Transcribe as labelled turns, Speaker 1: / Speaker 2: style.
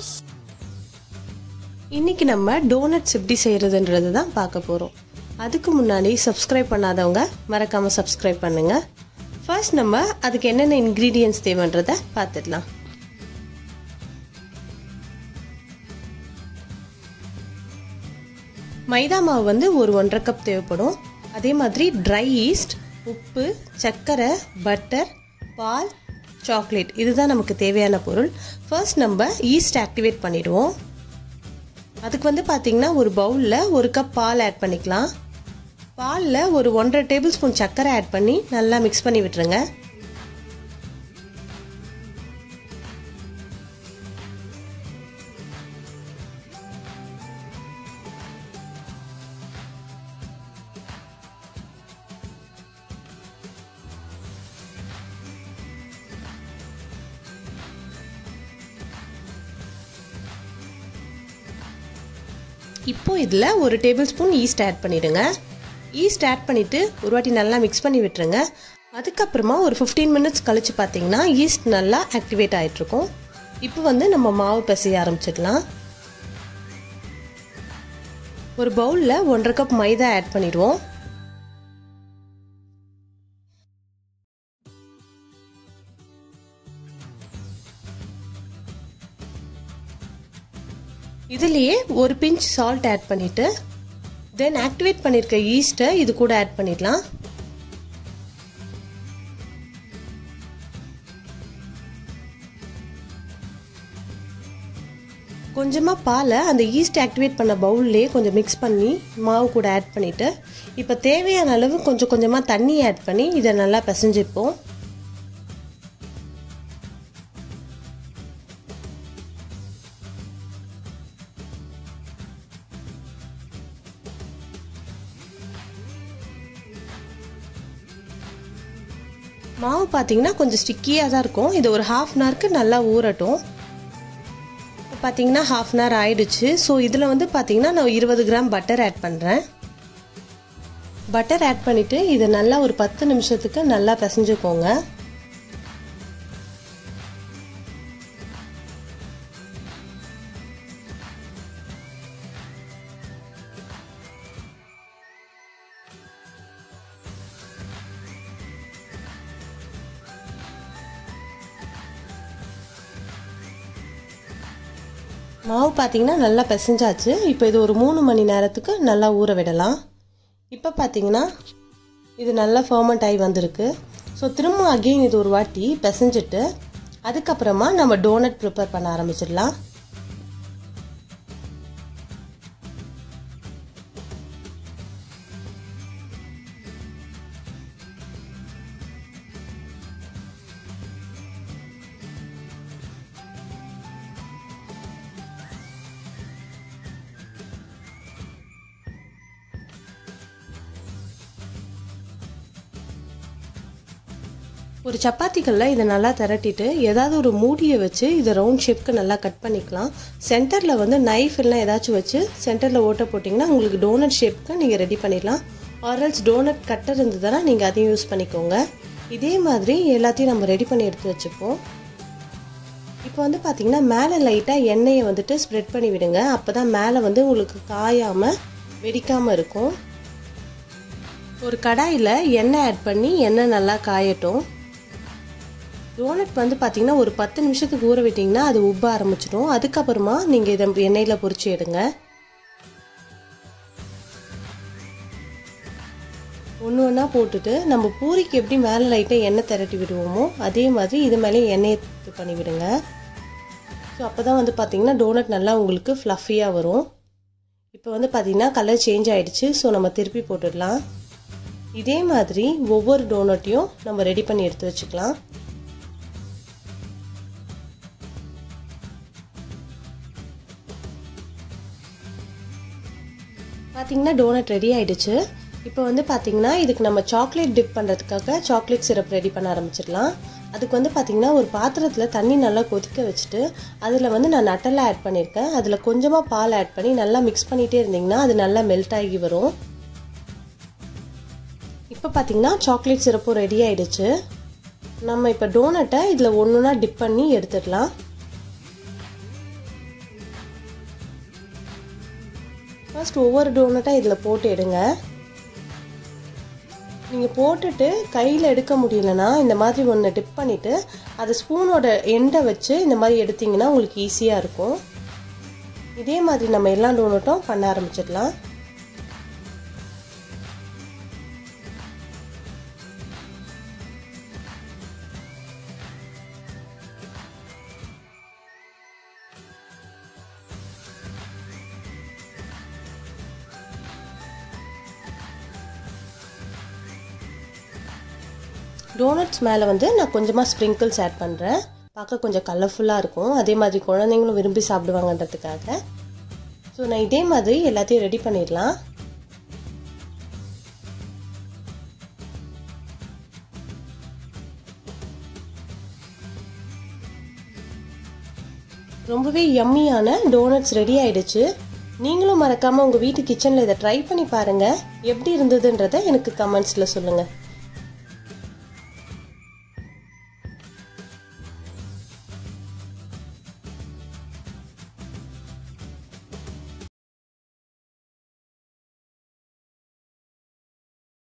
Speaker 1: fish
Speaker 2: இன்னைக்கு நம்ம doughnuts எப்படி செய்கிறதுன்றது தான் பார்க்க போகிறோம் அதுக்கு முன்னாடி சப்ஸ்கிரைப் பண்ணாதவங்க மறக்காமல் சப்ஸ்கிரைப் பண்ணுங்க ஃபர்ஸ்ட் நம்ம அதுக்கு என்னென்ன இன்க்ரீடியன்ஸ் தேவைன்றதை பார்த்துடலாம் மைதா மாவு வந்து ஒரு ஒன்றரை கப் தேவைப்படும் அதே மாதிரி ட்ரை ஈஸ்ட் உப்பு சர்க்கரை பட்டர் பால் சாக்லேட் இதுதான் நமக்கு தேவையான பொருள் ஃபர்ஸ்ட் நம்ம ஈஸ்ட் ஆக்டிவேட் பண்ணிடுவோம் அதுக்கு வந்து பார்த்தீங்கன்னா ஒரு பவுலில் ஒரு கப் பால் ஆட் பண்ணிக்கலாம் பாலில் ஒரு ஒன்றரை டேபிள் ஸ்பூன் சர்க்கரை ஆட் பண்ணி நல்லா மிக்ஸ் பண்ணி விட்டுருங்க இப்போ இதில் ஒரு டேபிள் ஸ்பூன் ஈஸ்ட் ஆட் பண்ணிவிடுங்க ஈஸ்ட் ஆட் பண்ணிவிட்டு ஒரு வாட்டி நல்லா மிக்ஸ் பண்ணி விட்டுருங்க அதுக்கப்புறமா ஒரு ஃபிஃப்டீன் மினிட்ஸ் கழித்து பார்த்தீங்கன்னா ஈஸ்ட் நல்லா ஆக்டிவேட் ஆகிட்ருக்கும் இப்போ வந்து நம்ம மாவு பிசைய ஆரம்பிச்சிடலாம் ஒரு பவுலில் ஒன்றரை கப் மைதா ஆட் பண்ணிடுவோம் இதுலேயே ஒரு பிஞ்ச் சால்ட் ஆட் பண்ணிவிட்டு தென் ஆக்டிவேட் பண்ணியிருக்க ஈஸ்ட்டை இது கூட ஆட் பண்ணிடலாம் கொஞ்சமாக பாலை அந்த ஈஸ்ட் ஆக்டிவேட் பண்ண பவுல்லே கொஞ்சம் மிக்ஸ் பண்ணி மாவு கூட ஆட் பண்ணிவிட்டு இப்போ தேவையான அளவு கொஞ்சம் கொஞ்சமாக தண்ணி ஆட் பண்ணி இதை நல்லா பிசைஞ்சிப்போம் மாவு பார்த்தீங்கன்னா கொஞ்சம் ஸ்டிக்கியாக தான் இருக்கும் இது ஒரு ஹாஃப் அன் ஹவருக்கு நல்லா ஊறட்டும் இப்போ பார்த்தீங்கன்னா ஹாஃப் அன் ஹவர் ஆயிடுச்சு ஸோ இதில் வந்து பார்த்தீங்கன்னா நான் இருபது கிராம் பட்டர் ஆட் பண்ணுறேன் பட்டர் ஆட் பண்ணிவிட்டு இதை நல்லா ஒரு பத்து நிமிஷத்துக்கு நல்லா பிசைஞ்சுக்கோங்க மாவு பார்த்தீங்கன்னா நல்லா பிசைஞ்சாச்சு இப்போ இது ஒரு மூணு மணி நேரத்துக்கு நல்லா ஊற விடலாம் இப்போ பார்த்தீங்கன்னா இது நல்லா ஃபர்மெண்ட் ஆகி வந்திருக்கு ஸோ திரும்ப அகெயின் இது ஒரு வாட்டி பிசைஞ்சிட்டு அதுக்கப்புறமா நம்ம டோனட் ப்ரிப்பேர் பண்ண ஆரம்பிச்சிடலாம் ஒரு சப்பாத்திகளில் இதை நல்லா திரட்டிட்டு ஏதாவது ஒரு மூடியை வச்சு இதை ரவுண்ட் ஷேப்க்கு நல்லா கட் பண்ணிக்கலாம் சென்டரில் வந்து நைஃப் எல்லாம் ஏதாச்சும் வச்சு சென்டரில் ஓட்ட போட்டிங்கன்னா உங்களுக்கு டோனட் ஷேப்க்கு நீங்கள் ரெடி பண்ணிடலாம் ஆரல்ஸ் டோனட் கட்டர் இருந்ததுன்னா நீங்கள் அதையும் யூஸ் பண்ணிக்கோங்க இதே மாதிரி எல்லாத்தையும் நம்ம ரெடி பண்ணி எடுத்து வச்சுப்போம் இப்போ வந்து பார்த்தீங்கன்னா மேலே லைட்டாக எண்ணெயை வந்துட்டு ஸ்ப்ரெட் பண்ணி விடுங்க அப்போ தான் மேலே வந்து உங்களுக்கு காயாமல் வெடிக்காமல் இருக்கும் ஒரு கடாயில் எண்ணெய் ஆட் பண்ணி எண்ணெய் நல்லா காயட்டும் டோனட் வந்து பார்த்தீங்கன்னா ஒரு பத்து நிமிஷத்துக்கு ஊற விட்டிங்கன்னா அது உப்ப ஆரம்பிச்சிடும் அதுக்கப்புறமா நீங்கள் இதை எண்ணெயில் பொரிச்சு எடுங்க ஒன்று ஒன்றா போட்டுட்டு நம்ம பூரிக்கு எப்படி மேலே லைட்டாக எண்ணெய் திரட்டி விடுவோமோ அதே மாதிரி இது மேலே எண்ணெயை இது பண்ணி விடுங்க ஸோ அப்போ தான் வந்து பார்த்தீங்கன்னா டோனட் நல்லா உங்களுக்கு ஃப்ளஃபியாக வரும் இப்போ வந்து பார்த்தீங்கன்னா கலர் சேஞ்ச் ஆகிடுச்சு ஸோ நம்ம திருப்பி போட்டுடலாம் இதே மாதிரி ஒவ்வொரு டோனட்டையும் நம்ம ரெடி பண்ணி எடுத்து வச்சுக்கலாம் பார்த்தீங்கன்னா டோனட் ரெடி ஆயிடுச்சு இப்போ வந்து பார்த்தீங்கன்னா இதுக்கு நம்ம சாக்லேட் டிப் பண்ணுறதுக்காக சாக்லேட் சிரப் ரெடி பண்ண ஆரம்பிச்சிடலாம் அதுக்கு வந்து பார்த்தீங்கன்னா ஒரு பாத்திரத்தில் தண்ணி நல்லா கொதிக்க வச்சுட்டு அதில் வந்து நான் நட்டெல்லாம் ஆட் பண்ணியிருக்கேன் அதில் கொஞ்சமாக பால் ஆட் பண்ணி நல்லா மிக்ஸ் பண்ணிகிட்டே இருந்தீங்கன்னா அது நல்லா மெல்ட் ஆகி வரும் இப்போ பார்த்தீங்கன்னா சாக்லேட் சிரப்பும் ரெடி ஆயிடுச்சு நம்ம இப்போ டோனட்டை இதில் ஒன்றுனா டிப் பண்ணி எடுத்துடலாம் ஃபர்ஸ்ட் ஒவ்வொரு டோனட்டாக இதில் போட்டு எடுங்க நீங்கள் போட்டுட்டு கையில் எடுக்க முடியலன்னா இந்த மாதிரி ஒன்று டிப் பண்ணிவிட்டு அதை ஸ்பூனோட எண்டை வச்சு இந்த மாதிரி எடுத்திங்கன்னா உங்களுக்கு ஈஸியாக இருக்கும் இதே மாதிரி நம்ம எல்லா டோனட்டும் பண்ண ஆரம்பிச்சிடலாம் டோனட்ஸ் மேலே வந்து நான் கொஞ்சமாக ஸ்ப்ரிங்கிள்ஸ் ஆட் பண்ணுறேன் பார்க்க கொஞ்சம் கலர்ஃபுல்லாக இருக்கும் அதே மாதிரி குழந்தைங்களும் விரும்பி சாப்பிடுவாங்கன்றதுக்காக ஸோ நான் இதே மாதிரி எல்லாத்தையும் ரெடி பண்ணிடலாம் ரொம்பவே யம்மியான டோனட்ஸ் ரெடி ஆயிடுச்சு நீங்களும் மறக்காமல் உங்கள் வீட்டு கிச்சனில் இதை ட்ரை பண்ணி பாருங்கள் எப்படி இருந்ததுன்றதை எனக்கு கமெண்ட்ஸில் சொல்லுங்கள்